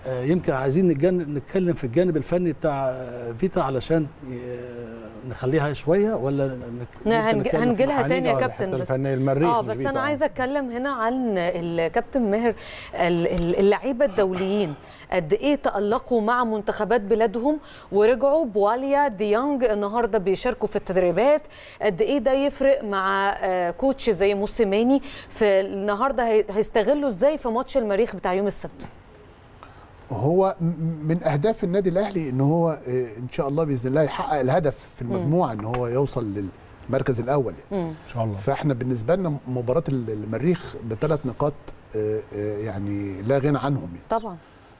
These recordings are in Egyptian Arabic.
آه، يمكن عايزين نتجن- نتكلم في الجانب الفني بتاع آه، فيتا علشان آه، نخليها شويه ولا نك- لا، ممكن هنج- نتكلم في هنجيلها محل- تاني يا آه، كابتن الحتة بس الفنية المريخ اه مش بس فيتا، انا آه. عايزه اتكلم هنا عن الكابتن ماهر ال- ال- اللعيبه الدوليين قد ايه تالقوا مع منتخبات بلادهم ورجعوا بواليا ديانج النهارده بيشاركوا في التدريبات قد ايه ده يفرق مع آه، كوتش زي موسيماني في النهارده هي- هيستغلوا ازاي في ماتش المريخ بتاع يوم السبت هو م- من اهداف النادي الاهلي ان هو آه، ان شاء الله باذن الله يحقق الهدف في المجموعه ان هو يوصل للمركز الاول يعني. مم. ان شاء الله فاحنا بالنسبه لنا مباراه المريخ بثلاث نقاط آه، آه، يعني لا غنى عنهم يعني. طبعا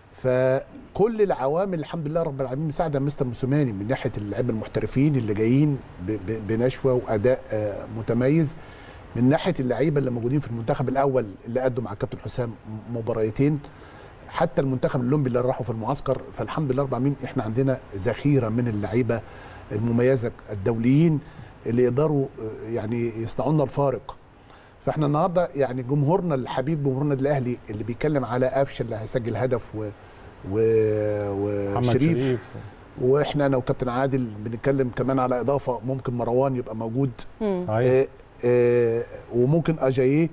فكل العوامل الحمد لله رب العالمين مساعده مستر موسيماني من ناحيه اللعيبه المحترفين اللي جايين ب- ب- بنشوه واداء آه، متميز من ناحيه اللعيبه اللي موجودين في المنتخب الاول اللي ادوا مع الكابتن حسام مباريتين حتى المنتخب الاولمبي اللي راحوا في المعسكر فالحمد لله رب العالمين احنا عندنا ذخيره من اللعيبه المميزه الدوليين اللي يقدروا آه، يعني يصنعوا لنا الفارق فاحنا النهارده يعني جمهورنا الحبيب جمهورنا الاهلي اللي بيتكلم على قفشه اللي هيسجل هدف و و محمد وشريف شريف واحنا انا وكابتن عادل بنتكلم كمان على اضافه ممكن مروان يبقى موجود مم. صحيح آه آه وممكن اجاييه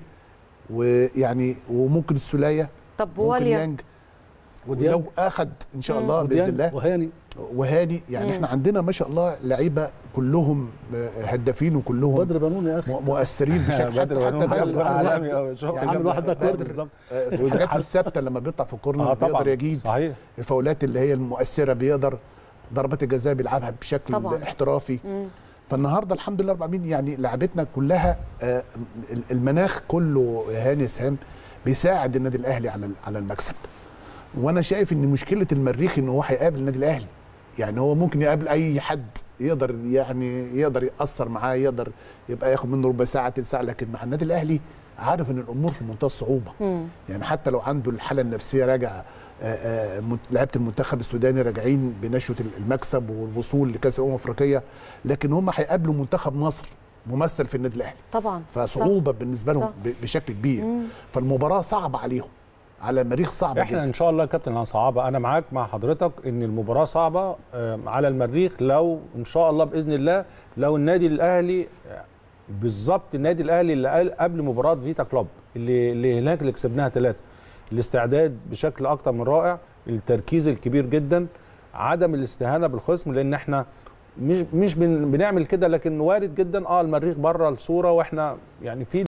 ويعني وممكن السوليه طب ممكن واليا يانج وديانج. ولو اخد ان شاء مم. الله باذن وديانج الله وهاني وهاني يعني مم. احنا عندنا ما شاء الله لعيبه كلهم آه، هدافين وكلهم بدر بنون يا اخي م- مؤثرين بشكل بدر حتى بنون بدر عامل بدر عالمي أوي. شوف يعني عامل واحد باك بدر بالظبط آه، في الحاجات الثابته لما بيطلع في الكورنر اه طبعا بيقدر يجيد صحيح الفاولات اللي هي المؤثره بيقدر ضربات الجزاء بيلعبها بشكل طبعاً. احترافي مم. فالنهارده الحمد لله رب العالمين يعني لعبتنا كلها آه، ال- المناخ كله يا هاني سهام بيساعد النادي الاهلي على على المكسب وانا شايف ان مشكله المريخ ان هو هيقابل النادي الاهلي يعني هو ممكن يقابل اي حد يقدر يعني يقدر ياثر معاه يقدر يبقى ياخد منه ربع ساعه تلت ساعه لكن مع النادي الاهلي عارف ان الامور في منتهى الصعوبه مم. يعني حتى لو عنده الحاله النفسيه راجع آه، آه، مت- لعيبه المنتخب السوداني راجعين بنشوه المكسب والوصول لكاس الامم الافريقيه لكن هم هيقابلوا منتخب مصر ممثل في النادي الاهلي طبعا فصعوبه بالنسبه لهم صح. ب- بشكل كبير مم. فالمباراه صعبه عليهم على مريخ صعبه احنا جدا ان شاء الله يا كابتن صعبه انا معاك مع حضرتك ان المباراه صعبه آه، على المريخ لو ان شاء الله باذن الله لو النادي الاهلي آه، بالظبط النادي الاهلي اللي قال قبل مباراه فيتا كلوب اللي اللي هناك اللي كسبناها ثلاثه الاستعداد بشكل اكتر من رائع التركيز الكبير جدا عدم الاستهانه بالخصم لان احنا مش مش بن- بنعمل كده لكن وارد جدا اه المريخ بره الصوره واحنا يعني في